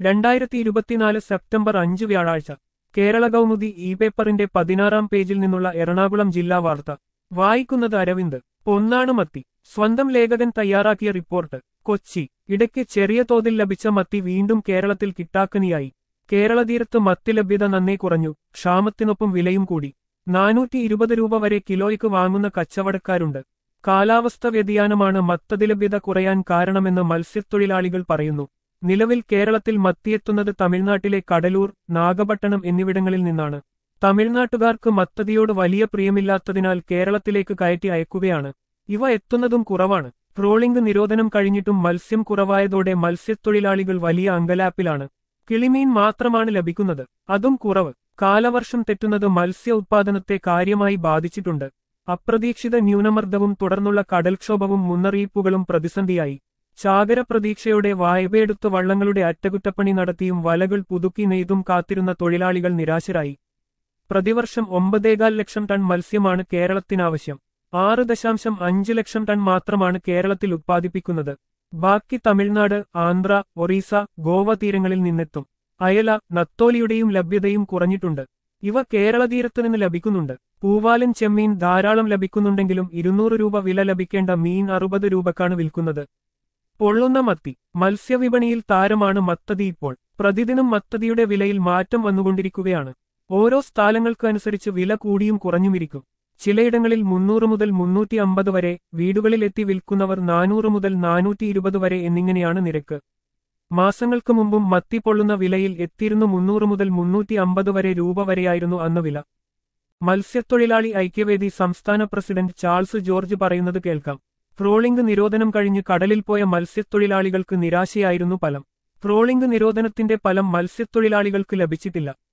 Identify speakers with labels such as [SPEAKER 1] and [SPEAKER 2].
[SPEAKER 1] രണ്ടായിരത്തി ഇരുപത്തിനാല് സെപ്റ്റംബർ അഞ്ച് വ്യാഴാഴ്ച കേരള കൗമുദി ഇ പേപ്പറിന്റെ പതിനാറാം പേജിൽ നിന്നുള്ള എറണാകുളം ജില്ലാ വാർത്ത വായിക്കുന്നത് അരവിന്ദ് പൊന്നാണ് മത്തി സ്വന്തം ലേഖകൻ തയ്യാറാക്കിയ റിപ്പോർട്ട് കൊച്ചി ഇടയ്ക്ക് ചെറിയ തോതിൽ ലഭിച്ച മത്തി വീണ്ടും കേരളത്തിൽ കിട്ടാക്കനിയായി കേരള തീരത്ത് മത്തി ലഭ്യത നന്നേ കുറഞ്ഞു ക്ഷാമത്തിനൊപ്പം വിലയും കൂടി നാനൂറ്റി ഇരുപത് രൂപ വരെ കിലോയ്ക്ക് വാങ്ങുന്ന കച്ചവടക്കാരുണ്ട് കാലാവസ്ഥ വ്യതിയാനമാണ് മത്തതി ലഭ്യത കുറയാൻ കാരണമെന്ന് മത്സ്യത്തൊഴിലാളികൾ പറയുന്നു നിലവിൽ കേരളത്തിൽ മത്തിയെത്തുന്നത് തമിഴ്നാട്ടിലെ കടലൂർ നാഗപട്ടണം എന്നിവിടങ്ങളിൽ നിന്നാണ് തമിഴ്നാട്ടുകാർക്ക് മത്തതിയോട് വലിയ പ്രിയമില്ലാത്തതിനാൽ കേരളത്തിലേക്ക് കയറ്റി അയക്കുകയാണ് ഇവ എത്തുന്നതും കുറവാണ് ട്രോളിംഗ് നിരോധനം കഴിഞ്ഞിട്ടും മത്സ്യം കുറവായതോടെ മത്സ്യത്തൊഴിലാളികൾ വലിയ അങ്കലാപ്പിലാണ് കിളിമീൻ മാത്രമാണ് ലഭിക്കുന്നത് അതും കുറവ് കാലവർഷം തെറ്റുന്നത് മത്സ്യ ഉത്പാദനത്തെ കാര്യമായി ബാധിച്ചിട്ടുണ്ട് അപ്രതീക്ഷിത ന്യൂനമർദ്ദവും തുടർന്നുള്ള കടൽക്ഷോഭവും മുന്നറിയിപ്പുകളും പ്രതിസന്ധിയായി ചാകര പ്രതീക്ഷയോടെ വായ്പയെടുത്ത് വള്ളങ്ങളുടെ അറ്റകുറ്റപ്പണി നടത്തിയും വലകൾ പുതുക്കി നെയ്തും കാത്തിരുന്ന തൊഴിലാളികൾ നിരാശരായി പ്രതിവർഷം ഒമ്പതേകാൽ ലക്ഷം ടൺ മത്സ്യമാണ് കേരളത്തിനാവശ്യം ആറ് ദശാംശം അഞ്ച് ലക്ഷം ടൺ മാത്രമാണ് കേരളത്തിൽ ഉത്പാദിപ്പിക്കുന്നത് ബാക്കി തമിഴ്നാട് ആന്ധ്ര ഒറീസ ഗോവ തീരങ്ങളിൽ നിന്നെത്തും അയല നത്തോലിയുടെയും ലഭ്യതയും കുറഞ്ഞിട്ടുണ്ട് ഇവ കേരള തീരത്തു നിന്ന് ലഭിക്കുന്നുണ്ട് പൂവാലൻ ചെമ്മീൻ ധാരാളം ലഭിക്കുന്നുണ്ടെങ്കിലും ഇരുന്നൂറ് രൂപ വില ലഭിക്കേണ്ട മീൻ അറുപത് രൂപക്കാണ് വിൽക്കുന്നത് പൊള്ളുന്ന മത്തി മത്സ്യവിപണിയിൽ താരമാണ് മത്തതി ഇപ്പോൾ പ്രതിദിനം മത്തതിയുടെ വിലയിൽ മാറ്റം വന്നുകൊണ്ടിരിക്കുകയാണ് ഓരോ സ്ഥലങ്ങൾക്ക് അനുസരിച്ച് വില കൂടിയും കുറഞ്ഞുമിരിക്കും ചിലയിടങ്ങളിൽ മുന്നൂറ് മുതൽ മുന്നൂറ്റി അമ്പത് വരെ വീടുകളിൽ എത്തി വിൽക്കുന്നവർ നാനൂറ് മുതൽ നാനൂറ്റി ഇരുപത് വരെ എന്നിങ്ങനെയാണ് നിരക്ക് മാസങ്ങൾക്ക് മുമ്പും മത്തി പൊള്ളുന്ന വിലയിൽ എത്തിയിരുന്നു മുന്നൂറ് മുതൽ മുന്നൂറ്റി അമ്പത് വരെ രൂപ വരെയായിരുന്നു അന്ന് വില മത്സ്യത്തൊഴിലാളി ഐക്യവേദി സംസ്ഥാന പ്രസിഡന്റ് ചാൾസ് ജോർജ് പറയുന്നത് കേൾക്കാം ട്രോളിംഗ് നിരോധനം കഴിഞ്ഞ് കടലിൽ പോയ മത്സ്യത്തൊഴിലാളികൾക്ക് നിരാശയായിരുന്നു ഫലം ട്രോളിംഗ് നിരോധനത്തിന്റെ ഫലം മത്സ്യത്തൊഴിലാളികൾക്ക് ലഭിച്ചിട്ടില്ല